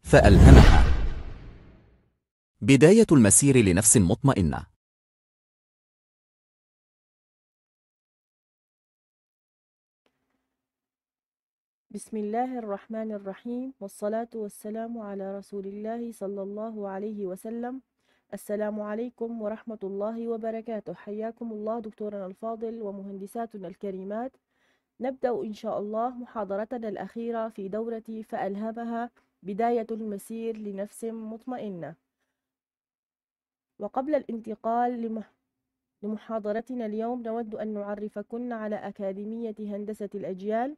فألهمها بداية المسير لنفس مطمئنة بسم الله الرحمن الرحيم والصلاة والسلام على رسول الله صلى الله عليه وسلم السلام عليكم ورحمة الله وبركاته حياكم الله دكتورنا الفاضل ومهندساتنا الكريمات نبدأ إن شاء الله محاضرتنا الأخيرة في دورة فألهمها بداية المسير لنفس مطمئنة وقبل الانتقال لمحاضرتنا اليوم نود أن نعرفكن على أكاديمية هندسة الأجيال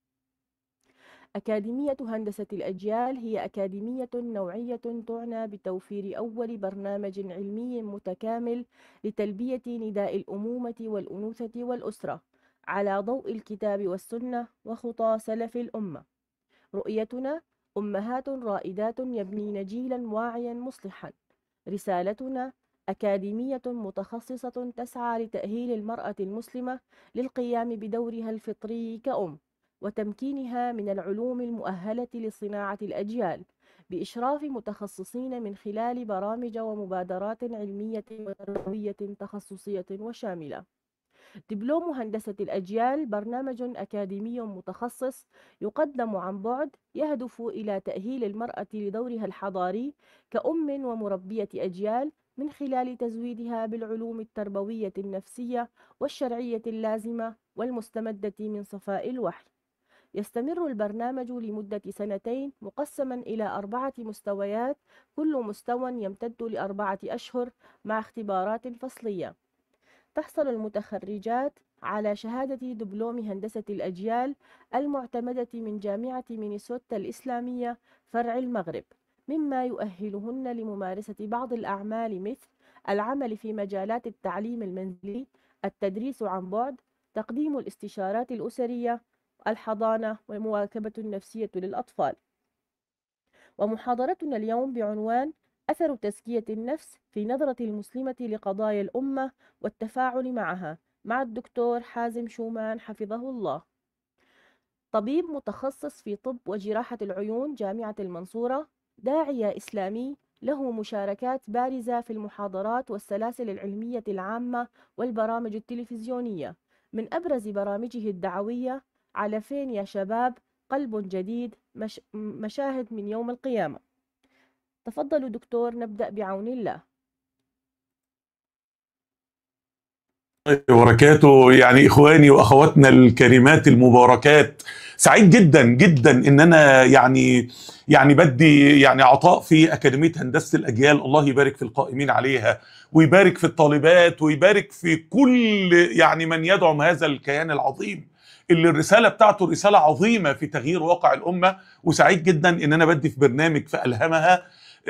أكاديمية هندسة الأجيال هي أكاديمية نوعية تعنى بتوفير أول برنامج علمي متكامل لتلبية نداء الأمومة والأنوثة والأسرة على ضوء الكتاب والسنة وخطى سلف الأمة رؤيتنا أمهات رائدات يبنين جيلا واعيا مصلحا رسالتنا أكاديمية متخصصة تسعى لتأهيل المرأة المسلمة للقيام بدورها الفطري كأم وتمكينها من العلوم المؤهلة لصناعة الأجيال بإشراف متخصصين من خلال برامج ومبادرات علمية وتربوية تخصصية وشاملة دبلوم هندسة الأجيال برنامج أكاديمي متخصص يقدم عن بعد يهدف إلى تأهيل المرأة لدورها الحضاري كأم ومربية أجيال من خلال تزويدها بالعلوم التربوية النفسية والشرعية اللازمة والمستمدة من صفاء الوحي يستمر البرنامج لمدة سنتين مقسما إلى أربعة مستويات كل مستوى يمتد لأربعة أشهر مع اختبارات فصلية تحصل المتخرجات على شهادة دبلوم هندسة الأجيال المعتمدة من جامعة مينيسوتا الإسلامية فرع المغرب مما يؤهلهن لممارسة بعض الأعمال مثل العمل في مجالات التعليم المنزلي التدريس عن بعد تقديم الاستشارات الأسرية الحضانة والمواكبة النفسية للأطفال ومحاضرتنا اليوم بعنوان أثر تزكية النفس في نظرة المسلمة لقضايا الأمة والتفاعل معها مع الدكتور حازم شومان حفظه الله طبيب متخصص في طب وجراحة العيون جامعة المنصورة داعية إسلامي له مشاركات بارزة في المحاضرات والسلاسل العلمية العامة والبرامج التلفزيونية من أبرز برامجه الدعوية على فين يا شباب قلب جديد مش مشاهد من يوم القيامة تفضلوا دكتور نبدأ بعون الله وبركاته يعني اخواني واخواتنا الكريمات المباركات سعيد جدا جدا ان انا يعني يعني بدي يعني عطاء في اكاديميه هندسه الاجيال الله يبارك في القائمين عليها ويبارك في الطالبات ويبارك في كل يعني من يدعم هذا الكيان العظيم اللي الرساله بتاعته رساله عظيمه في تغيير واقع الامه وسعيد جدا ان انا بدي في برنامج فالهمها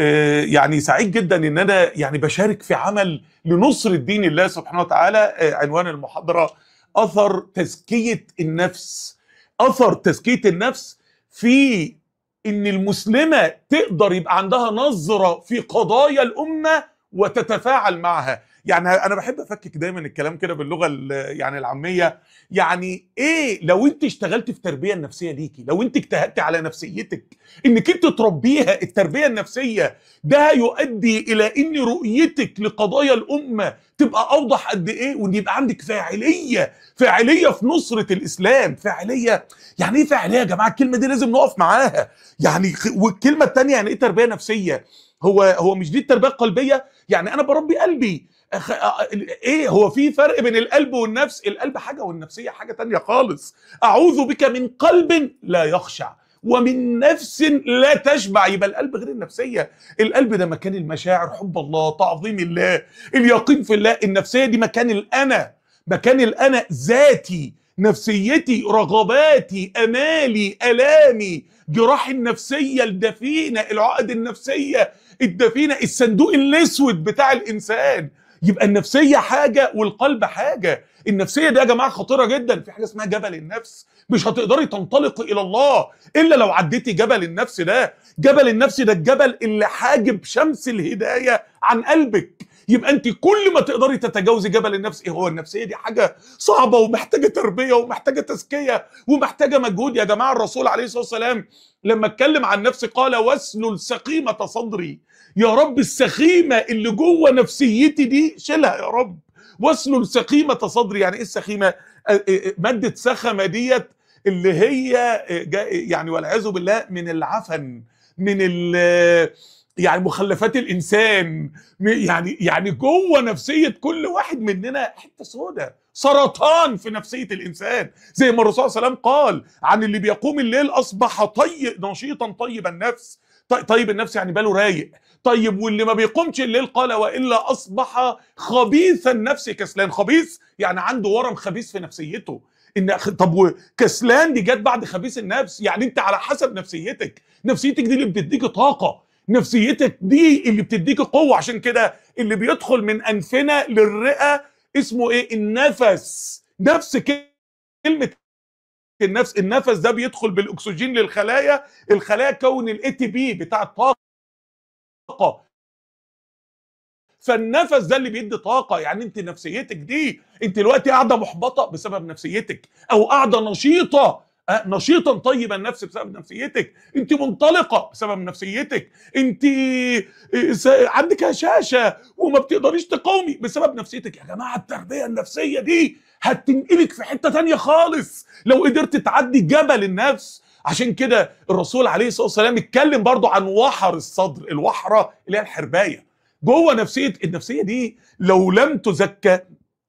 يعني سعيد جدا ان انا يعني بشارك في عمل لنصر الدين الله سبحانه وتعالى عنوان المحاضره اثر تزكيه النفس اثر تزكيه النفس في ان المسلمه تقدر يبقى عندها نظره في قضايا الامه وتتفاعل معها يعني انا بحب افكك دايما الكلام كده باللغه يعني العاميه يعني ايه لو انت اشتغلت في التربيه النفسيه ليكي لو انت اجتهدت على نفسيتك انك انت تربيها التربيه النفسيه ده يؤدي الى ان رؤيتك لقضايا الامه تبقى اوضح قد ايه وان يبقى عندك فاعليه فاعليه في نصره الاسلام فاعليه يعني ايه فاعليه يا جماعه الكلمه دي لازم نقف معاها يعني والكلمه الثانيه يعني ايه تربيه نفسيه هو هو مش دي التربيه القلبيه يعني انا بربي قلبي أخ... ايه هو في فرق بين القلب والنفس القلب حاجه والنفسيه حاجه تانية خالص اعوذ بك من قلب لا يخشع ومن نفس لا تشبع يبقى القلب غير النفسيه القلب ده مكان المشاعر حب الله تعظيم الله اليقين في الله النفسيه دي مكان الانا مكان الانا ذاتي نفسيتي رغباتي امالي الامي جراحي النفسيه الدفينه العقد النفسيه الدفينه الصندوق الاسود بتاع الانسان يبقى النفسيه حاجه والقلب حاجه النفسيه دي يا جماعه خطيره جدا في حاجه اسمها جبل النفس مش هتقدري تنطلقي الى الله الا لو عديتي جبل النفس ده جبل النفس ده الجبل اللي حاجب شمس الهدايه عن قلبك يبقى انت كل ما تقدري تتجاوزي جبل النفس ايه هو النفسيه دي حاجه صعبه ومحتاجه تربيه ومحتاجه تزكيه ومحتاجه مجهود يا جماعه الرسول عليه الصلاه والسلام لما اتكلم عن نفسي قال واسلل سقيمه صدري يا رب السخيمه اللي جوه نفسيتي دي شيلها يا رب واسلل سقيمه صدري يعني ايه السخيمه آه، آه، آه، ماده سخمه ديت اللي هي آه، جا- يعني والعياذ بالله من العفن من ال يعني مخلفات الانسان م- يعني يعني جوه نفسيه كل واحد مننا حته سوداء سرطان في نفسيه الانسان زي ما الرسول صلى الله عليه وسلم قال عن اللي بيقوم الليل اصبح طي نشيطا طيب النفس طي- طيب النفس يعني باله رايق طيب واللي ما بيقومش الليل قال والا اصبح خبيث النفس كسلان خبيث يعني عنده ورم خبيث في نفسيته ان أخ- طب وكسلان دي جت بعد خبيث النفس يعني انت على حسب نفسيتك نفسيتك دي اللي بتديك طاقه نفسيتك دي اللي بتديك قوه عشان كده اللي بيدخل من انفنا للرئه اسمه ايه النفس نفس كلمه النفس النفس ده بيدخل بالاكسجين للخلايا الخلايا كون الاي تي بي بتاع الطاقه فالنفس ده اللي بيدي طاقه يعني انت نفسيتك دي انت دلوقتي قاعده محبطه بسبب نفسيتك او قاعده نشيطه آه، نشيطا طيب النفس بسبب نفسيتك انت منطلقه بسبب نفسيتك انت آه، س- عندك هشاشه وما بتقدريش تقاومي بسبب نفسيتك يا جماعه التربيه النفسيه دي هتنقلك في حته تانية خالص لو قدرت تعدي جبل النفس عشان كده الرسول عليه الصلاه والسلام اتكلم برضو عن وحر الصدر الوحره اللي هي الحربايه جوه نفسيه النفسيه دي لو لم تزكى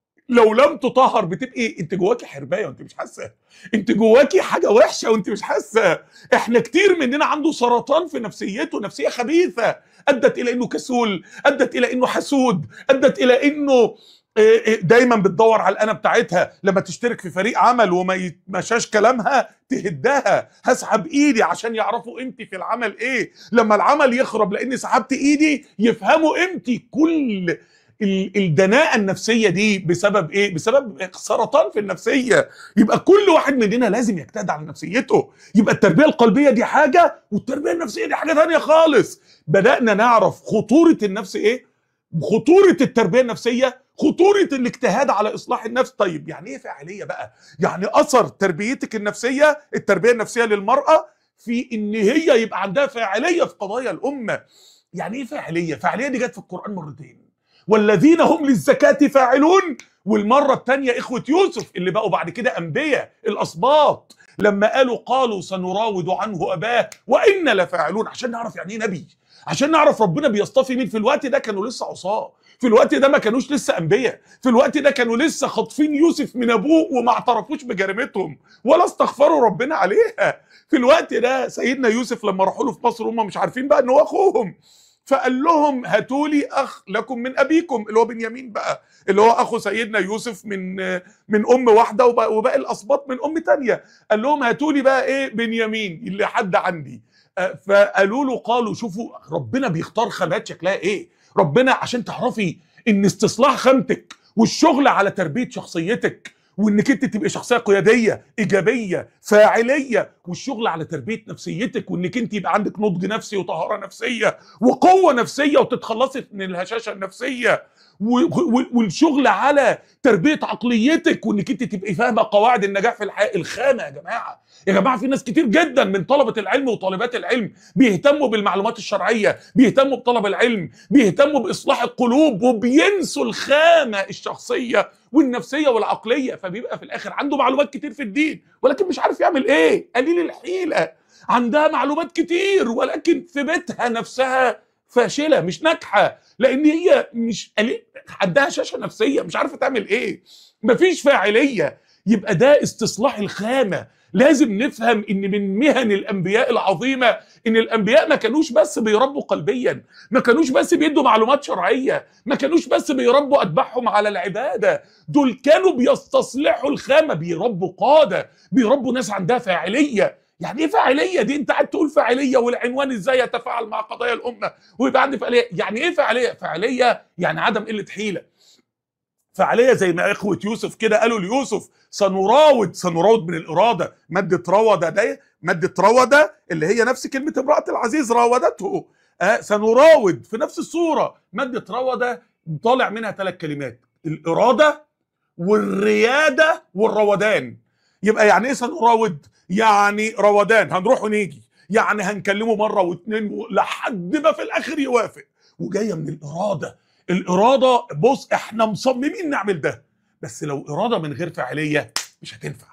لو لم تطهر بتبقي انت جواكي حربايه وانت مش حاسه انت جواكي حاجه وحشه وانت مش حاسه احنا كتير مننا عنده سرطان في نفسيته نفسيه خبيثه ادت الى انه كسول ادت الى انه حسود ادت الى انه آه، آه، دايما بتدور على الانا بتاعتها لما تشترك في فريق عمل وما يتمشاش كلامها تهدها هسحب ايدي عشان يعرفوا قيمتي في العمل ايه لما العمل يخرب لاني سحبت ايدي يفهموا قيمتي كل ال- الدناءة النفسية دي بسبب ايه؟ بسبب سرطان في النفسية يبقى كل واحد مننا لازم يجتهد على نفسيته يبقى التربية القلبية دي حاجة والتربية النفسية دي حاجة تانية خالص بدأنا نعرف خطورة النفس ايه؟ خطورة التربية النفسية خطورة الاجتهاد على إصلاح النفس طيب يعني ايه فاعلية بقى؟ يعني أثر تربيتك النفسية التربية النفسية للمرأة في إن هي يبقى عندها فاعلية في قضايا الأمة يعني ايه فاعلية؟ فاعلية دي جت في القرآن مرتين والذين هم للزكاة فاعلون والمرة الثانية إخوة يوسف اللي بقوا بعد كده أنبياء الأسباط لما قالوا قالوا سنراود عنه أباه وإنا لفاعلون عشان نعرف يعني إيه نبي عشان نعرف ربنا بيصطفي مين في الوقت ده كانوا لسه عصاه في الوقت ده ما كانوش لسه انبياء في الوقت ده كانوا لسه خاطفين يوسف من ابوه وما اعترفوش بجريمتهم ولا استغفروا ربنا عليها في الوقت ده سيدنا يوسف لما راحوا له في مصر هم مش عارفين بقى ان هو اخوهم فقال لهم هاتوا لي اخ لكم من ابيكم اللي هو بنيامين بقى اللي هو اخو سيدنا يوسف من من ام واحده وباقي وباقي الاسباط من ام تانية قال لهم هاتوا لي بقى ايه بنيامين اللي حد عندي آه، فقالوا له قالوا شوفوا ربنا بيختار خامات شكلها ايه ربنا عشان تعرفي ان استصلاح خامتك والشغل على تربيه شخصيتك وانك انت تبقي شخصيه قياديه ايجابيه فاعليه والشغل على تربيه نفسيتك وانك انت يبقى عندك نضج نفسي وطهاره نفسيه وقوه نفسيه وتتخلصي من الهشاشه النفسيه و- و- والشغل على تربيه عقليتك وانك انت تبقي فاهمه قواعد النجاح في الحياه الخامه يا جماعه يا جماعه في ناس كتير جدا من طلبه العلم وطالبات العلم بيهتموا بالمعلومات الشرعيه بيهتموا بطلب العلم بيهتموا باصلاح القلوب وبينسوا الخامه الشخصيه والنفسيه والعقليه فبيبقى في الاخر عنده معلومات كتير في الدين ولكن مش عارف يعمل ايه قليل الحيله عندها معلومات كتير ولكن في بيتها نفسها فاشله مش ناجحه لان هي مش قليل عندها شاشه نفسيه مش عارفه تعمل ايه مفيش فاعليه يبقى ده استصلاح الخامه لازم نفهم ان من مهن الانبياء العظيمه ان الانبياء ما كانوش بس بيربوا قلبيا ما كانوش بس بيدوا معلومات شرعيه ما كانوش بس بيربوا اتباعهم على العباده دول كانوا بيستصلحوا الخامه بيربوا قاده بيربوا ناس عندها فاعليه يعني ايه فاعليه دي انت قاعد تقول فاعليه والعنوان ازاي يتفاعل مع قضايا الامه ويبقى عندي فاعليه يعني ايه فاعليه فاعليه يعني عدم قله حيله فعليا زي ما اخوه يوسف كده قالوا ليوسف سنراود سنراود من الاراده ماده روض ده ماده روض اللي هي نفس كلمه امراه العزيز راودته آه سنراود في نفس الصوره ماده روض طالع منها ثلاث كلمات الاراده والرياده والروادان يبقى يعني ايه سنراود يعني روادان هنروح ونيجي يعني هنكلمه مره واثنين و- لحد ما في الاخر يوافق وجايه من الاراده الاراده بص احنا مصممين نعمل ده بس لو اراده من غير فاعليه مش هتنفع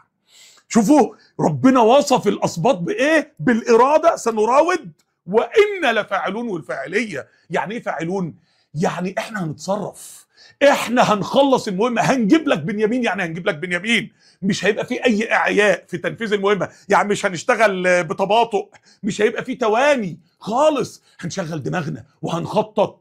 شوفوا ربنا وصف الاسباط بايه بالاراده سنراود وإنا لفاعلون والفاعليه يعني ايه فاعلون يعني احنا هنتصرف احنا هنخلص المهمه هنجيب لك بنيامين يعني هنجيب لك بنيامين مش هيبقى في اي اعياء في تنفيذ المهمه يعني مش هنشتغل بتباطؤ مش هيبقى في تواني خالص هنشغل دماغنا وهنخطط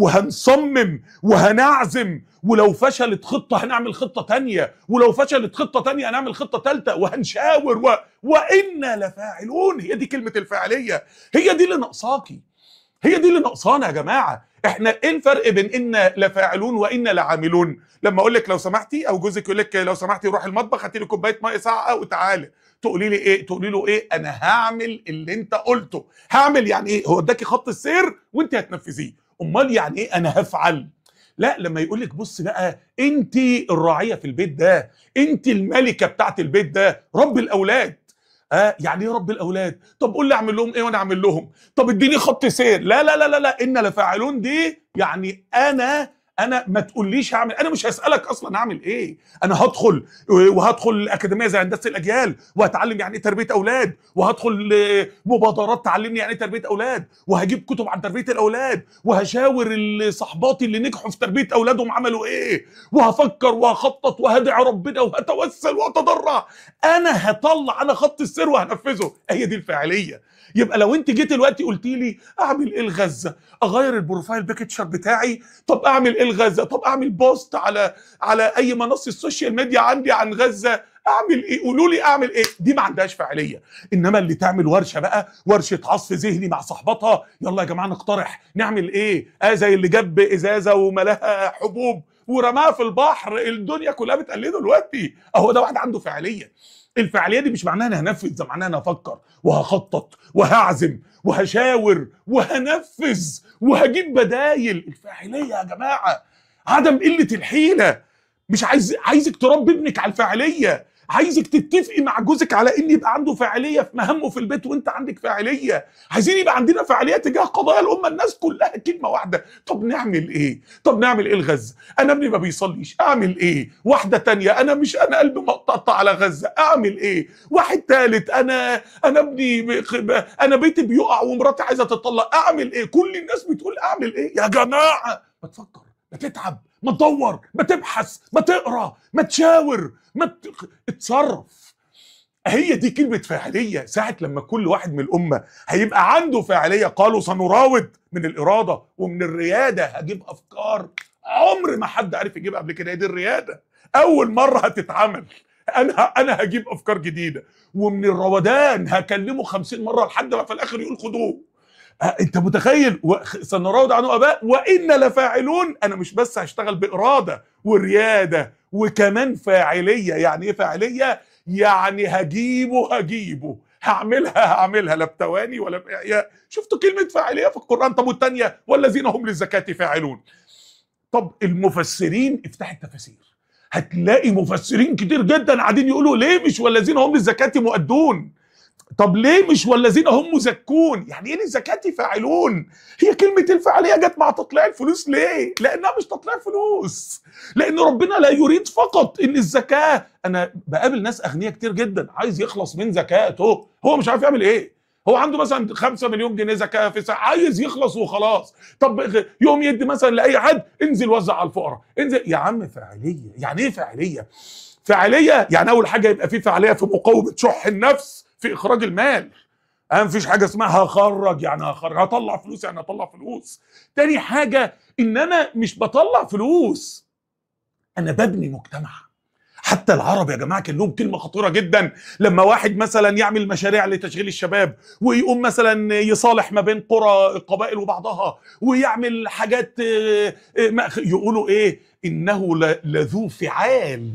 وهنصمم وهنعزم ولو فشلت خطة هنعمل خطة تانية ولو فشلت خطة تانية هنعمل خطة تالتة وهنشاور و... وإنا لفاعلون هي دي كلمة الفاعلية هي دي اللي ناقصاكي هي دي اللي ناقصانا يا جماعة احنا ايه الفرق بين إنا لفاعلون وإنا لعاملون لما اقول لك لو سمحتي او جوزك يقول لك لو سمحتي روح المطبخ هاتي لي كوبايه ميه ساقعه وتعالى تقولي لي ايه تقولي له ايه انا هعمل اللي انت قلته هعمل يعني ايه هو اداكي خط السير وانت هتنفذيه امال يعني ايه انا هفعل لا لما يقول لك بص بقى انت الراعيه في البيت ده انت الملكه بتاعت البيت ده رب الاولاد اه يعني ايه رب الاولاد طب قول لي اعمل لهم ايه وانا اعمل لهم طب اديني خط سير لا لا لا لا لا ان لفاعلون دي يعني انا انا ما تقوليش هعمل انا مش هسالك اصلا اعمل ايه انا هدخل وهدخل اكاديميه زي هندسه الاجيال وهتعلم يعني ايه تربيه اولاد وهدخل آه، مبادرات تعلمني يعني ايه تربيه اولاد وهجيب كتب عن تربيه الاولاد وهشاور ال- صحباتي اللي نجحوا في تربيه اولادهم عملوا ايه وهفكر وهخطط وهدعي ربنا وهتوسل واتضرع انا هطلع انا خط السير وهنفذه هي دي الفاعليه يبقى لو انت جيت دلوقتي قلت لي اعمل ايه لغزه اغير البروفايل بيكتشر بتاعي طب اعمل ايه لغزه طب اعمل بوست على على اي منصه السوشيال ميديا عندي عن غزه اعمل ايه قولوا لي اعمل ايه دي ما عندهاش فاعليه انما اللي تعمل ورشه بقى ورشه عصف ذهني مع صاحبتها يلا يا جماعه نقترح نعمل ايه اه زي اللي جاب ازازه وملاها حبوب ورماها في البحر الدنيا كلها بتقلده دلوقتي اهو ده واحد عنده فاعليه الفعاليه دي مش معناها انا هنفذ ده معناها انا هفكر وهخطط وهعزم وهشاور وهنفذ وهجيب بدايل الفاعليه يا جماعه عدم قله الحيله مش عايز عايزك تربي ابنك على الفاعليه عايزك تتفقي مع جوزك على ان يبقى عنده فاعليه في مهامه في البيت وانت عندك فاعليه عايزين يبقى عندنا فاعليه تجاه قضايا الامه الناس كلها كلمه واحده طب نعمل ايه طب نعمل ايه الغزه انا ابني ما بيصليش اعمل ايه واحده تانية انا مش انا قلبي مقطع على غزه اعمل ايه واحد تالت انا انا ابني ب- انا بيتي بيقع ومراتي عايزه تطلق اعمل ايه كل الناس بتقول اعمل ايه يا جماعه ما تفكر ما تتعب ما تدور ما تبحث ما تقرا ما تشاور ما ت... اتصرف هي دي كلمة فاعلية ساعة لما كل واحد من الأمة هيبقى عنده فاعلية قالوا سنراود من الإرادة ومن الريادة هجيب أفكار عمر ما حد عارف يجيبها قبل كده هي دي الريادة أول مرة هتتعمل أنا أنا هجيب أفكار جديدة ومن الروادان هكلمه خمسين مرة لحد ما في الآخر يقول خدوه آه، انت متخيل و- سنراود عنه اباء وان لفاعلون انا مش بس هشتغل باراده ورياده وكمان فاعليه يعني ايه فاعليه يعني هجيبه هجيبه هعملها هعملها لا بتواني ولا باعياء شفتوا كلمه فاعليه في القران طب والثانيه والذين هم للزكاه فاعلون طب المفسرين افتح التفاسير هتلاقي مفسرين كتير جدا قاعدين يقولوا ليه مش والذين هم للزكاه مؤدون طب ليه مش والذين هم مزكون يعني ايه للزكاه فاعلون هي كلمه الفاعليه جت مع تطليع الفلوس ليه لانها مش تطليع فلوس لان ربنا لا يريد فقط ان الزكاه انا بقابل ناس اغنياء كتير جدا عايز يخلص من زكاته هو مش عارف يعمل ايه هو عنده مثلا 5 مليون جنيه زكاه في سنه عايز يخلص وخلاص طب غ- يوم يدي مثلا لاي حد انزل وزع على الفقراء انزل يا عم فاعليه يعني ايه فاعليه فاعليه يعني اول حاجه يبقى في فاعليه في مقاومه شح النفس في اخراج المال أه مفيش حاجه اسمها هخرج يعني هخرج هطلع فلوس يعني هطلع فلوس تاني حاجه ان انا مش بطلع فلوس انا ببني مجتمع حتى العرب يا جماعه كان لهم كلمه خطيره جدا لما واحد مثلا يعمل مشاريع لتشغيل الشباب ويقوم مثلا يصالح ما بين قرى القبائل وبعضها ويعمل حاجات آه، آه، ما- يقولوا ايه انه ل- لذو فعال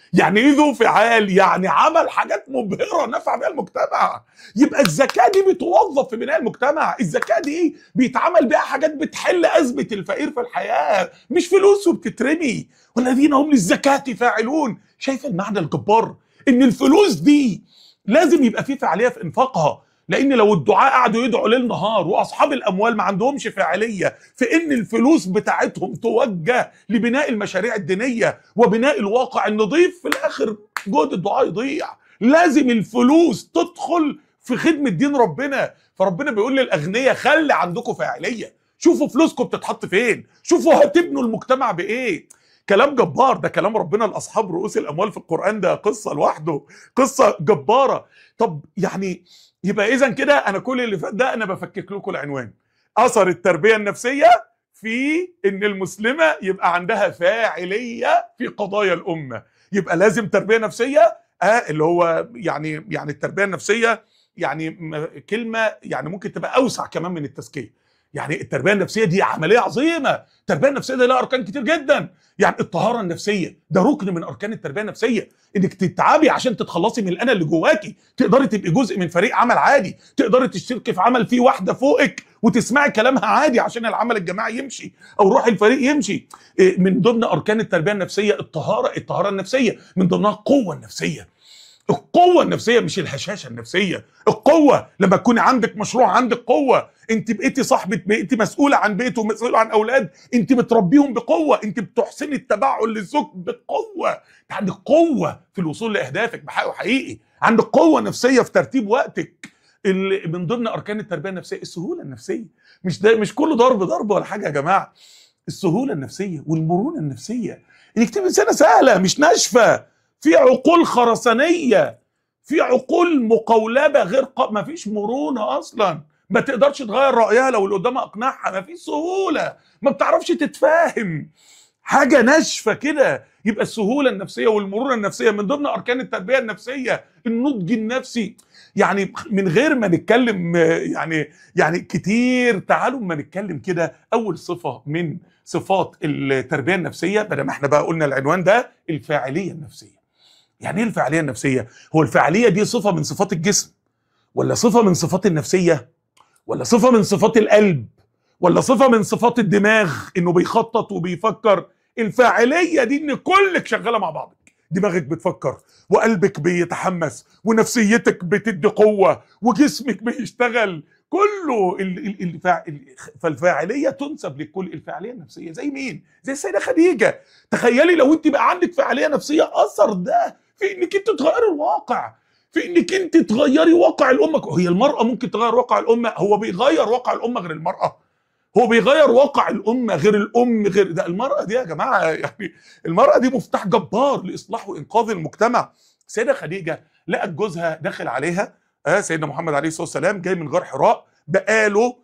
يعني ايه ذو فعال يعني عمل حاجات مبهره نفع بيها المجتمع يبقى الزكاه دي بتوظف في بناء المجتمع الزكاه دي بيتعمل بيها حاجات بتحل ازمه الفقير في الحياه مش فلوس وبتترمي والذين هم للزكاه فاعلون شايف المعنى الجبار ان الفلوس دي لازم يبقى في فعاليه في انفاقها لان لو الدعاء قعدوا يدعوا ليل نهار واصحاب الاموال ما عندهمش فاعليه في ان الفلوس بتاعتهم توجه لبناء المشاريع الدينيه وبناء الواقع النظيف في الاخر جهد الدعاء يضيع لازم الفلوس تدخل في خدمه دين ربنا فربنا بيقول للاغنياء خلي عندكم فاعليه شوفوا فلوسكم بتتحط فين شوفوا هتبنوا المجتمع بايه كلام جبار ده كلام ربنا لاصحاب رؤوس الاموال في القران ده قصه لوحده قصه جباره طب يعني يبقى اذا كده انا كل اللي فات ده انا بفكك لكم العنوان اثر التربيه النفسيه في ان المسلمه يبقى عندها فاعليه في قضايا الامه يبقى لازم تربيه نفسيه اه اللي هو يعني يعني التربيه النفسيه يعني م- كلمه يعني ممكن تبقى اوسع كمان من التزكيه يعني التربيه النفسيه دي عمليه عظيمه التربيه النفسيه دي لها اركان كتير جدا يعني الطهاره النفسيه ده ركن من اركان التربيه النفسيه انك تتعبي عشان تتخلصي من الانا اللي جواكي تقدري تبقي جزء من فريق عمل عادي تقدري تشتركي في عمل فيه واحده فوقك وتسمعي كلامها عادي عشان العمل الجماعي يمشي او روح الفريق يمشي إيه، من ضمن اركان التربيه النفسيه الطهاره الطهاره النفسيه من ضمنها القوه النفسيه القوة النفسية مش الهشاشة النفسية القوة لما تكوني عندك مشروع عندك قوة انت بقيتي صاحبة بقيتي مسؤولة عن بيت ومسؤولة عن اولاد انت بتربيهم بقوة انت بتحسني التبعل للزوج بقوة انت عندك قوة في الوصول لاهدافك بحقه حقيقي عندك قوة نفسية في ترتيب وقتك اللي من ضمن اركان التربية النفسية السهولة النفسية مش ده مش كله ضرب ضرب ولا حاجة يا جماعة السهولة النفسية والمرونة النفسية انك تبقى انسانة سهلة مش ناشفة في عقول خرسانيه في عقول مقولبه غير ق... ما فيش مرونه اصلا ما تقدرش تغير رايها لو اللي قدامها اقنعها ما فيش سهوله ما بتعرفش تتفاهم حاجه ناشفه كده يبقى السهوله النفسيه والمرونه النفسيه من ضمن اركان التربيه النفسيه النضج النفسي يعني من غير ما نتكلم آه، يعني يعني كتير تعالوا ما نتكلم كده اول صفه من صفات التربيه النفسيه بدل ما احنا بقى قلنا العنوان ده الفاعليه النفسيه يعني ايه الفاعليه النفسيه هو الفاعليه دي صفه من صفات الجسم ولا صفه من صفات النفسيه ولا صفه من صفات القلب ولا صفه من صفات الدماغ انه بيخطط وبيفكر الفاعليه دي ان كلك شغاله مع بعضك دماغك بتفكر وقلبك بيتحمس ونفسيتك بتدي قوه وجسمك بيشتغل كله ال- ال- الفاع... ال- فالفاعليه تنسب لكل الفاعليه النفسيه زي مين؟ زي السيده خديجه تخيلي لو انت بقى عندك فاعليه نفسيه اثر ده في انك انت تغيري الواقع في انك انت تغيري واقع الامه هي المراه ممكن تغير واقع الامه هو بيغير واقع الامه غير المراه هو بيغير واقع الامه غير الام غير ده المراه دي يا جماعه يعني المراه دي مفتاح جبار لاصلاح وانقاذ المجتمع سيده خديجه لقت جوزها داخل عليها آه سيدنا محمد عليه الصلاه والسلام جاي من غار حراء بقاله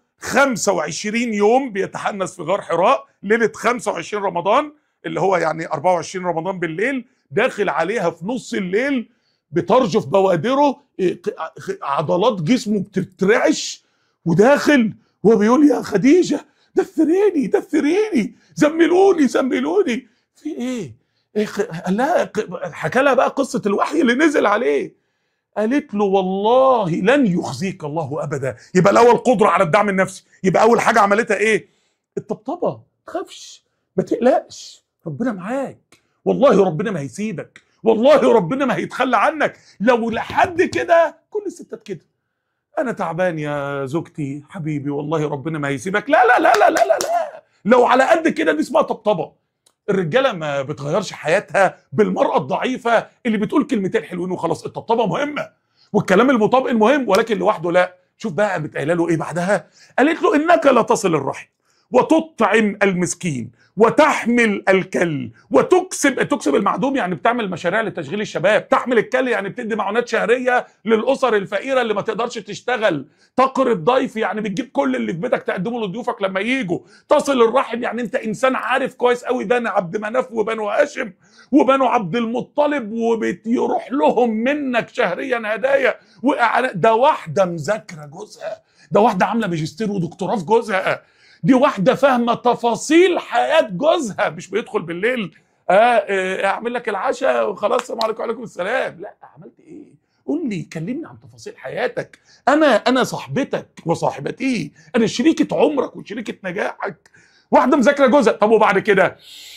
25 يوم بيتحنس في غار حراء ليله 25 رمضان اللي هو يعني 24 رمضان بالليل داخل عليها في نص الليل بترجف بوادره إيه، ق- عضلات جسمه بتترعش وداخل وهو بيقول يا خديجه دثريني دثريني زملوني زملوني في ايه؟ إيه خ- قال لها ق- حكى لها بقى قصه الوحي اللي نزل عليه قالت له والله لن يخزيك الله ابدا يبقى الاول قدره على الدعم النفسي يبقى اول حاجه عملتها ايه الطبطبه ما تخافش ما تقلقش ربنا معاك والله ربنا ما هيسيبك والله ربنا ما هيتخلى عنك لو لحد كده كل الستات كده انا تعبان يا زوجتي حبيبي والله ربنا ما هيسيبك لا لا لا لا لا لا, لا. لو على قد كده دي اسمها طبطبه الرجاله ما بتغيرش حياتها بالمراه الضعيفه اللي بتقول كلمتين حلوين وخلاص الطبطبه مهمه والكلام المطابق مهم ولكن لوحده لا شوف بقى قامت قايله له ايه بعدها قالت له انك لا تصل الرحم وتطعم المسكين وتحمل الكل وتكسب تكسب المعدوم يعني بتعمل مشاريع لتشغيل الشباب تحمل الكل يعني بتدي معونات شهريه للاسر الفقيره اللي ما تقدرش تشتغل تقر الضيف يعني بتجيب كل اللي في بيتك تقدمه لضيوفك لما يجوا تصل الرحم يعني انت انسان عارف كويس قوي بني عبد مناف وبنو هاشم وبنو عبد المطلب وبيروح لهم منك شهريا هدايا وإعانات ده واحده مذاكره جوزها ده واحده عامله ماجستير ودكتوراه في جوزها دي واحده فاهمه تفاصيل حياه جوزها مش بيدخل بالليل آه آه، اعمل لك العشاء وخلاص السلام عليكم وعليكم السلام لا عملت ايه قول لي كلمني عن تفاصيل حياتك انا انا صاحبتك وصاحبتي انا شريكه عمرك وشريكه نجاحك واحده مذاكره جوزها طب وبعد كده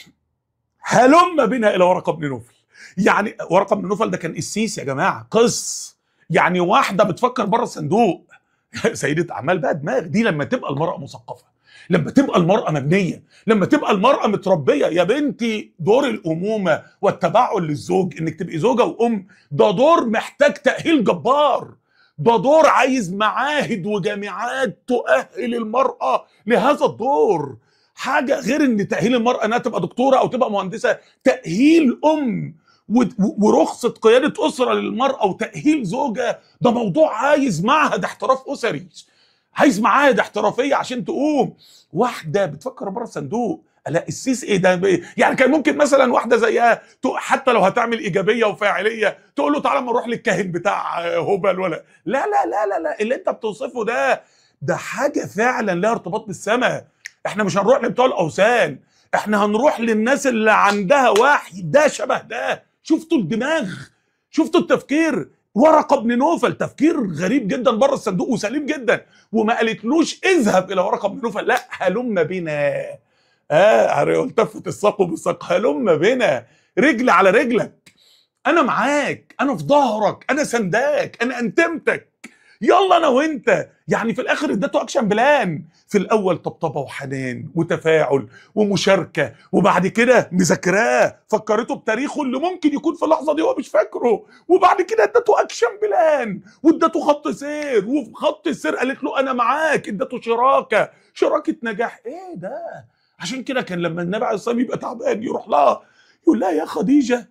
هلم بنا الى ورقه بن نوفل يعني ورقه بن نوفل ده كان قسيس يا جماعه قس يعني واحده بتفكر بره الصندوق سيده اعمال بقى دماغ دي لما تبقى المراه مثقفه لما تبقى المراه مبنيه لما تبقى المراه متربيه يا بنتي دور الامومه والتبعل للزوج انك تبقي زوجه وام ده دور محتاج تاهيل جبار ده دور عايز معاهد وجامعات تؤهل المراه لهذا الدور حاجه غير ان تاهيل المراه انها تبقى دكتوره او تبقى مهندسه تاهيل ام و- و- ورخصه قياده اسره للمراه وتاهيل زوجه ده موضوع عايز معهد احتراف اسري عايز معاهد احترافيه عشان تقوم واحده بتفكر بره الصندوق لا السيس ايه ده بإيه؟ يعني كان ممكن مثلا واحده زيها تو- حتى لو هتعمل ايجابيه وفاعليه تقول له تعالى ما نروح للكاهن بتاع آه، هبل ولا لا لا لا لا لا اللي انت بتوصفه ده ده حاجه فعلا لها ارتباط بالسماء احنا مش هنروح لبتوع الاوثان احنا هنروح للناس اللي عندها وحي ده شبه ده شفتوا الدماغ شفتوا التفكير ورقه بن نوفل تفكير غريب جدا بره الصندوق وسليم جدا وما قالتلوش اذهب الى ورقه بن نوفل لا هلم بنا اه التفت الساق بالساق هلم بنا رجل على رجلك انا معاك انا في ظهرك انا سنداك انا انتمتك يلا انا وانت يعني في الاخر اديته اكشن بلان في الاول طبطبه وحنان وتفاعل ومشاركه وبعد كده مذاكراه فكرته بتاريخه اللي ممكن يكون في اللحظه دي هو مش فاكره وبعد كده اديته اكشن بلان واديته خط سير وفي خط السير قالت له انا معاك اديته شراكه شراكه نجاح ايه ده عشان كده كان لما النبي عليه الصلاه والسلام يبقى تعبان يروح لها يقول لها يا خديجه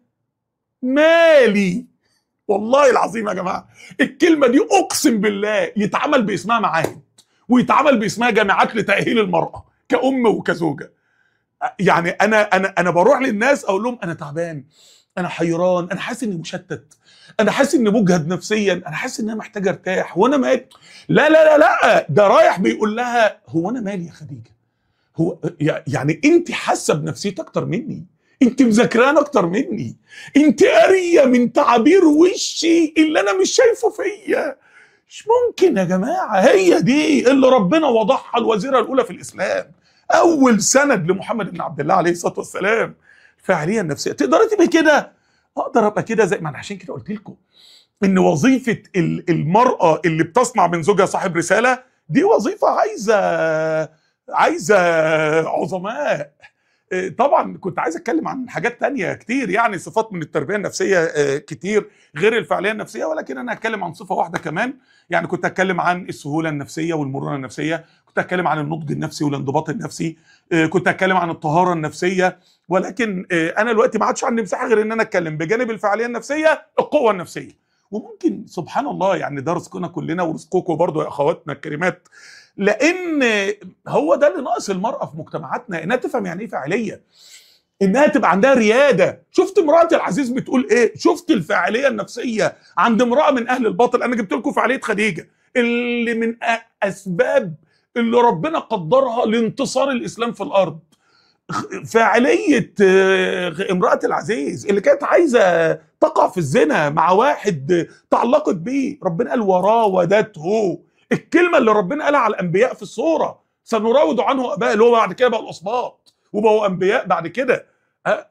مالي والله العظيم يا جماعه الكلمه دي اقسم بالله يتعمل باسمها معاهد ويتعمل باسمها جامعات لتاهيل المراه كأم وكزوجه يعني انا انا انا بروح للناس اقول لهم انا تعبان انا حيران انا حاسس اني مشتت انا حاسس اني مجهد نفسيا انا حاسس ان انا محتاج ارتاح وانا مالي لا لا لا لا ده رايح بيقول لها هو انا مالي يا خديجه هو يعني انت حاسه بنفسيتي اكتر مني انت مذاكران اكتر مني انت قاريه من تعابير وشي اللي انا مش شايفه فيا مش ممكن يا جماعه هي دي اللي ربنا وضعها الوزيره الاولى في الاسلام اول سند لمحمد بن عبد الله عليه الصلاه والسلام الفاعليه النفسيه تقدري تبقى كده اقدر ابقى كده زي ما انا عشان كده قلت لكم ان وظيفه ال- المراه اللي بتصنع من زوجها صاحب رساله دي وظيفه عايزه عايزه عظماء آه، طبعا كنت عايز اتكلم عن حاجات تانية كتير يعني صفات من التربيه النفسيه آه، كتير غير الفعاليه النفسيه ولكن انا هتكلم عن صفه واحده كمان يعني كنت اتكلم عن السهوله النفسيه والمرونه النفسيه كنت اتكلم عن النضج النفسي والانضباط النفسي آه، كنت اتكلم عن الطهاره النفسيه ولكن آه، انا دلوقتي ما عادش عندي مساحه غير ان انا اتكلم بجانب الفعاليه النفسيه القوه النفسيه وممكن سبحان الله يعني ده رزقنا كلنا ورزقكم برضو يا اخواتنا الكريمات لان هو ده اللي ناقص المراه في مجتمعاتنا انها تفهم يعني ايه فاعليه انها تبقى عندها رياده شفت امراه العزيز بتقول ايه شفت الفاعليه النفسيه عند امراه من اهل الباطل انا جبت لكم فاعليه خديجه اللي من أ- اسباب اللي ربنا قدرها لانتصار الاسلام في الارض خ- فاعليه آه، امراه العزيز اللي كانت عايزه تقع في الزنا مع واحد آه، تعلقت بيه ربنا قال وراودته الكلمه اللي ربنا قالها على الانبياء في الصوره سنراود عنه اباء اللي هو بعد كده بقى الاسباط وبقوا انبياء بعد كده أه،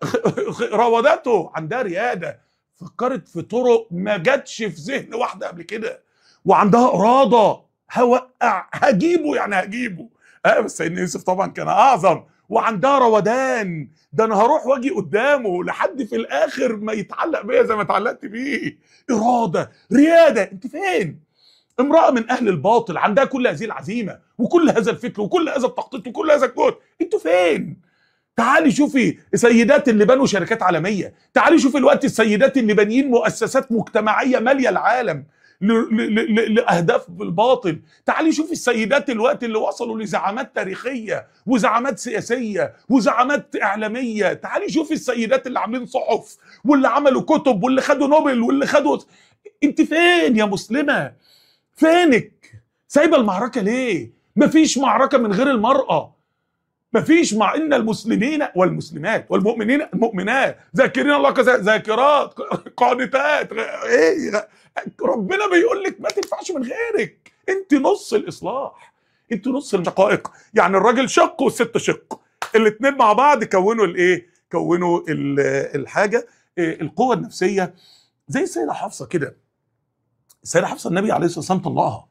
راودته عندها رياده فكرت في طرق ما جاتش في ذهن واحده قبل كده وعندها اراده هوقع هجيبه يعني هجيبه اه بس سيدنا يوسف طبعا كان اعظم وعندها روادان ده انا هروح واجي قدامه لحد في الاخر ما يتعلق بيا زي ما اتعلقت بيه اراده رياده انت فين امراه من اهل الباطل عندها كل هذه العزيمه وكل هذا الفكر وكل هذا التخطيط وكل هذا الجهد انتوا فين تعالي شوفي السيدات اللي بنوا شركات عالميه تعالي شوفي الوقت السيدات اللي بانيين مؤسسات مجتمعيه ماليه العالم ل- ل- ل- لاهداف بالباطل تعالي شوفي السيدات الوقت اللي وصلوا لزعامات تاريخيه وزعامات سياسيه وزعامات اعلاميه تعالي شوفي السيدات اللي عاملين صحف واللي عملوا كتب واللي خدوا نوبل واللي خدوا انت فين يا مسلمه فينك سايبه المعركه ليه مفيش معركه من غير المراه مفيش مع ان المسلمين والمسلمات والمؤمنين المؤمنات ذاكرين الله كذا ذاكرات قانتات ايه ربنا بيقول لك ما تنفعش من غيرك انت نص الاصلاح انت نص الشقائق يعني الراجل شق والست شق الاثنين مع بعض كونوا الايه كونوا ال- الحاجه إيه، القوه النفسيه زي السيده حفصه كده السيده حفصه النبي عليه الصلاه والسلام طلقها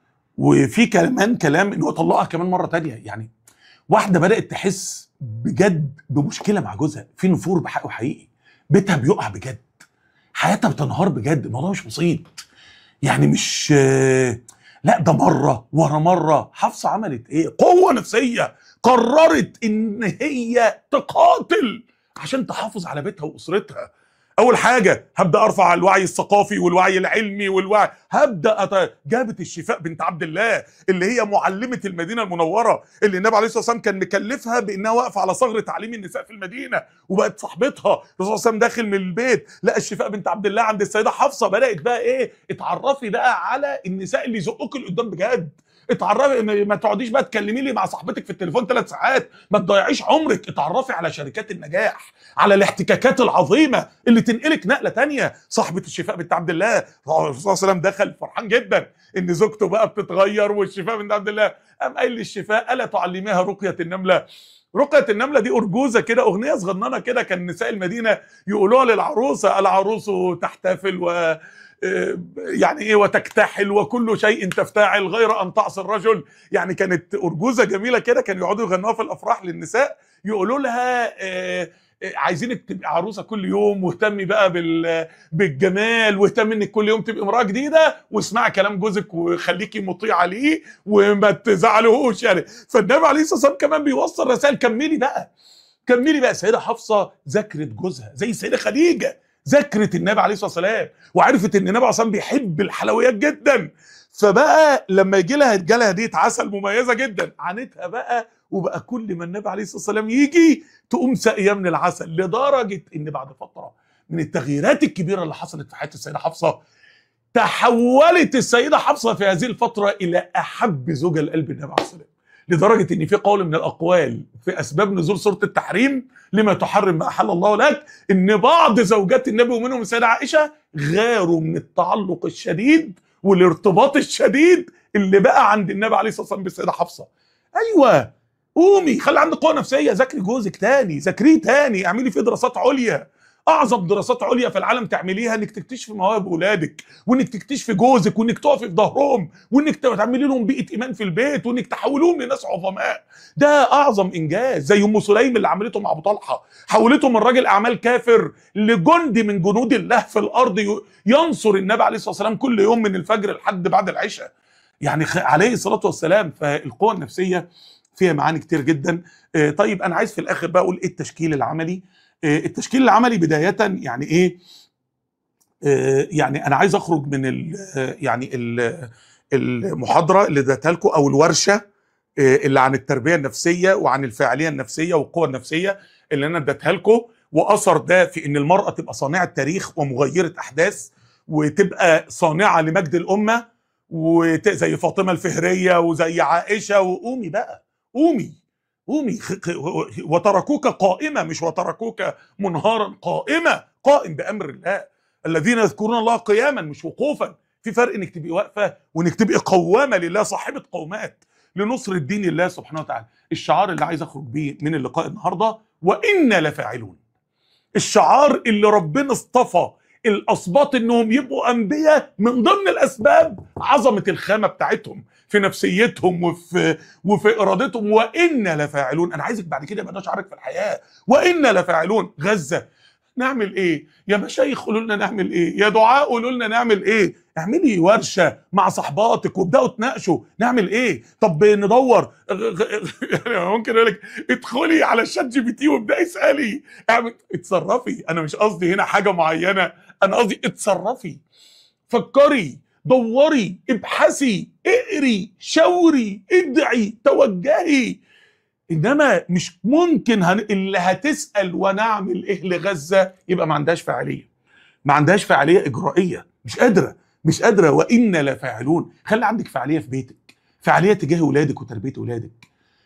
وفي كمان كلام ان هو طلقها كمان مره تانية يعني واحده بدات تحس بجد بمشكله مع جوزها في نفور بحقه حقيقي بيتها بيقع بجد حياتها بتنهار بجد الموضوع مش بسيط يعني مش آه، لا ده مره ورا مره حفصه عملت ايه قوه نفسيه قررت ان هي تقاتل عشان تحافظ على بيتها واسرتها اول حاجه هبدا ارفع الوعي الثقافي والوعي العلمي والوعي هبدا أت... جابت الشفاء بنت عبد الله اللي هي معلمه المدينه المنوره اللي النبي عليه الصلاه والسلام كان مكلفها بانها واقفه على ثغر تعليم النساء في المدينه وبقت صاحبتها الرسول صلى الله عليه وسلم داخل من البيت لقى الشفاء بنت عبد الله عند السيده حفصه بدات بقى ايه اتعرفي بقى على النساء اللي يزقوك لقدام بجد اتعرفي ما- ما تقعديش بقى تكلمي لي مع صاحبتك في التليفون ثلاث ساعات ما تضيعيش عمرك اتعرفي على شركات النجاح على الاحتكاكات العظيمه اللي تنقلك نقله تانية صاحبه الشفاء بنت عبد الله الرسول صلى الله عليه وسلم دخل فرحان جدا ان زوجته بقى بتتغير والشفاء بنت عبد الله قام قايل للشفاء الا تعلميها رقيه النمله رقية النملة دي أرجوزة كده أغنية صغننة كده كان نساء المدينة يقولوها للعروسة العروس تحتفل و آه، يعني ايه وتكتحل وكل شيء تفتعل غير ان تعصي الرجل يعني كانت ارجوزه جميله كده كانوا يقعدوا يغنوها في الافراح للنساء يقولوا لها آه، آه، عايزينك تبقي عروسه كل يوم واهتمي بقى بال بالجمال واهتمي انك كل يوم تبقي امراه جديده واسمعي كلام جوزك وخليكي مطيعه ليه وما تزعلوهوش يعني فالنبي عليه الصلاه والسلام كمان بيوصل رسائل كملي بقى كملي بقى سيده حفصه ذاكرت جوزها زي السيده خديجه ذاكرت النبي عليه الصلاه والسلام وعرفت ان النبي عليه الصلاه والسلام بيحب الحلويات جدا فبقى لما يجي لها جالها هديه عسل مميزه جدا عانتها بقى وبقى كل ما النبي عليه الصلاه والسلام يجي تقوم ساقيه من العسل لدرجه ان بعد فتره من التغييرات الكبيره اللي حصلت في حياه السيده حفصه تحولت السيده حفصه في هذه الفتره الى احب زوجة لقلب النبي عليه الصلاه والسلام لدرجه ان في قول من الاقوال في اسباب نزول سوره التحريم لما تحرم ما احل الله لك ان بعض زوجات النبي ومنهم السيده عائشه غاروا من التعلق الشديد والارتباط الشديد اللي بقى عند النبي عليه الصلاه والسلام بالسيده حفصه ايوه قومي خلي عندك قوه نفسيه ذاكري جوزك تاني ذاكريه تاني اعملي فيه دراسات عليا اعظم دراسات عليا في العالم تعمليها انك تكتشفي مواهب اولادك وانك تكتشفي جوزك وانك تقفي في ظهرهم وانك تعملي لهم بيئه ايمان في البيت وانك تحولوهم لناس عظماء ده اعظم انجاز زي ام سليم اللي عملته مع ابو طلحه حولته من راجل اعمال كافر لجندي من جنود الله في الارض ي- ينصر النبي عليه الصلاه والسلام كل يوم من الفجر لحد بعد العشاء يعني خ- عليه الصلاه والسلام فالقوه النفسيه فيها معاني كتير جدا آه، طيب انا عايز في الاخر بقى اقول ايه التشكيل العملي آه، التشكيل العملي بدايه يعني ايه آه، يعني انا عايز اخرج من ال يعني ال المحاضره اللي اديتها لكم او الورشه آه، اللي عن التربيه النفسيه وعن الفاعليه النفسيه والقوه النفسيه اللي انا اديتها لكم واثر ده في ان المراه تبقى صانعه تاريخ ومغيره احداث وتبقى صانعه لمجد الامه وزي فاطمه الفهريه وزي عائشه وقومي بقى قومي قومي خ- خ- وتركوك قائمه مش وتركوك منهارا قائمه قائم بامر الله الذين يذكرون الله قياما مش وقوفا في فرق انك تبقي واقفه وانك تبقي قوامه لله صاحبه قومات لنصر الدين الله سبحانه وتعالى الشعار اللي عايز اخرج بيه من اللقاء النهارده وانا لفاعلون الشعار اللي ربنا اصطفى الاسباط انهم يبقوا انبياء من ضمن الاسباب عظمه الخامه بتاعتهم في نفسيتهم وفي وفي ارادتهم وانا لفاعلون انا عايزك بعد كده يبقى ده شعارك في الحياه وانا لفاعلون غزه نعمل ايه يا مشايخ قولوا لنا نعمل ايه يا دعاء قولوا لنا نعمل ايه اعملي ورشه مع صحباتك وابداوا تناقشوا نعمل ايه طب ندور يعني ممكن اقول لك ادخلي على الشات جي بي تي وابداي اسالي اعمل اتصرفي انا مش قصدي هنا حاجه معينه انا قصدي اتصرفي فكري دوري ابحثي اقري شاوري ادعي توجهي انما مش ممكن هن... اللي هتسال ونعمل ايه لغزه يبقى ما عندهاش فاعليه ما عندهاش فاعليه اجرائيه مش قادره مش قادره وانا لفاعلون خلي عندك فاعليه في بيتك فاعليه تجاه اولادك وتربيه اولادك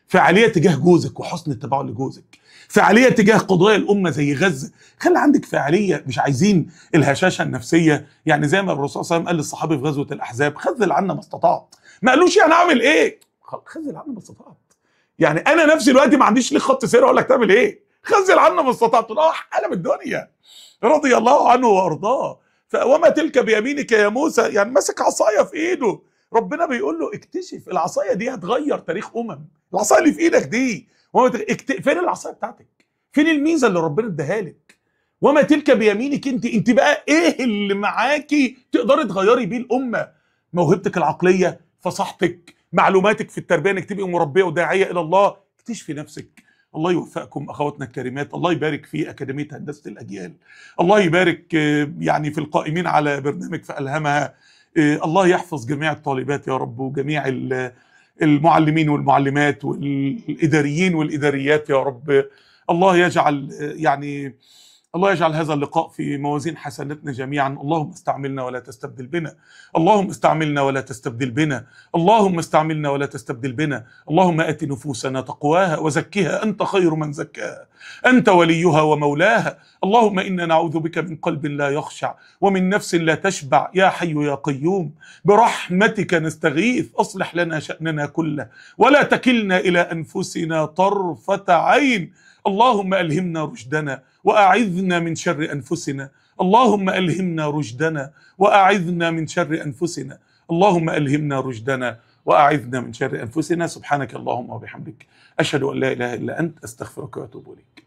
فعاليه تجاه جوزك وحسن التباعد لجوزك فعاليه تجاه قضايا الامه زي غزه خلي عندك فعاليه مش عايزين الهشاشه النفسيه يعني زي ما الرسول صلى الله عليه وسلم قال للصحابي في غزوه الاحزاب خذل عنا ما استطعت ما قالوش يعني اعمل ايه خذل عنا ما استطعت يعني انا نفسي دلوقتي ما عنديش ليك خط سير اقول لك تعمل ايه خذل عنا ما استطعت راح قلب الدنيا رضي الله عنه وارضاه وما تلك بيمينك يا موسى يعني ماسك عصايه في ايده ربنا بيقول له اكتشف العصايه دي هتغير تاريخ امم العصايه اللي في ايدك دي وما تغ... اكت... فين العصايه بتاعتك فين الميزه اللي ربنا اداها لك وما تلك بيمينك انت انت بقى ايه اللي معاكي تقدري تغيري بيه الامه موهبتك العقليه فصاحتك معلوماتك في التربيه انك تبقي مربيه وداعيه الى الله اكتشفي نفسك الله يوفقكم اخواتنا الكريمات الله يبارك في اكاديميه هندسه الاجيال الله يبارك يعني في القائمين على برنامج فالهمها الله يحفظ جميع الطالبات يا رب وجميع المعلمين والمعلمات والاداريين والاداريات يا رب الله يجعل يعني الله يجعل هذا اللقاء في موازين حسناتنا جميعا اللهم استعملنا ولا تستبدل بنا اللهم استعملنا ولا تستبدل بنا اللهم استعملنا ولا تستبدل بنا اللهم ات نفوسنا تقواها وزكها انت خير من زكاها انت وليها ومولاها اللهم انا نعوذ بك من قلب لا يخشع ومن نفس لا تشبع يا حي يا قيوم برحمتك نستغيث اصلح لنا شاننا كله ولا تكلنا الى انفسنا طرفه عين اللهم الهمنا رشدنا واعذنا من شر انفسنا اللهم الهمنا رشدنا واعذنا من شر انفسنا اللهم الهمنا رشدنا واعذنا من شر انفسنا سبحانك اللهم وبحمدك اشهد ان لا اله الا انت استغفرك واتوب اليك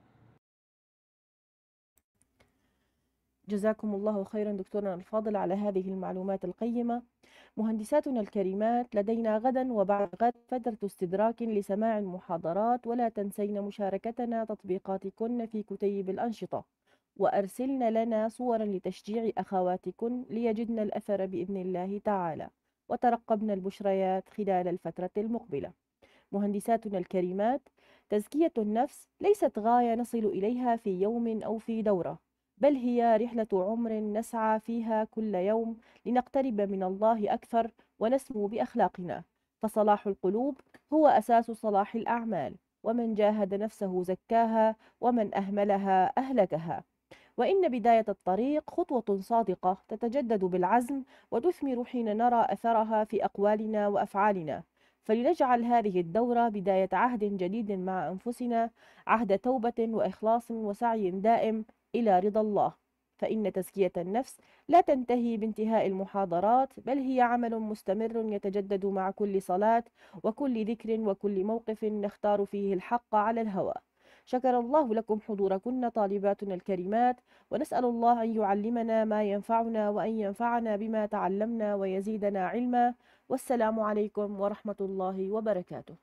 جزاكم الله خيرا دكتورنا الفاضل على هذه المعلومات القيمة مهندساتنا الكريمات لدينا غدا وبعد غد فترة استدراك لسماع المحاضرات ولا تنسين مشاركتنا تطبيقاتكن في كتيب الأنشطة وأرسلن لنا صورا لتشجيع أخواتكن ليجدن الأثر بإذن الله تعالى وترقبن البشريات خلال الفترة المقبلة مهندساتنا الكريمات تزكية النفس ليست غاية نصل إليها في يوم أو في دورة بل هي رحلة عمر نسعى فيها كل يوم لنقترب من الله أكثر ونسمو بأخلاقنا فصلاح القلوب هو أساس صلاح الأعمال ومن جاهد نفسه زكاها ومن أهملها أهلكها وإن بداية الطريق خطوة صادقة تتجدد بالعزم وتثمر حين نرى أثرها في أقوالنا وأفعالنا فلنجعل هذه الدورة بداية عهد جديد مع أنفسنا عهد توبة وإخلاص وسعي دائم إلى رضا الله فإن تزكية النفس لا تنتهي بانتهاء المحاضرات بل هي عمل مستمر يتجدد مع كل صلاة وكل ذكر وكل موقف نختار فيه الحق على الهوى شكر الله لكم حضوركن طالباتنا الكريمات ونسأل الله أن يعلمنا ما ينفعنا وأن ينفعنا بما تعلمنا ويزيدنا علما والسلام عليكم ورحمة الله وبركاته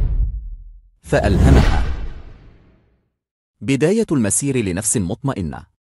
فألهمها بداية المسير لنفس مطمئنة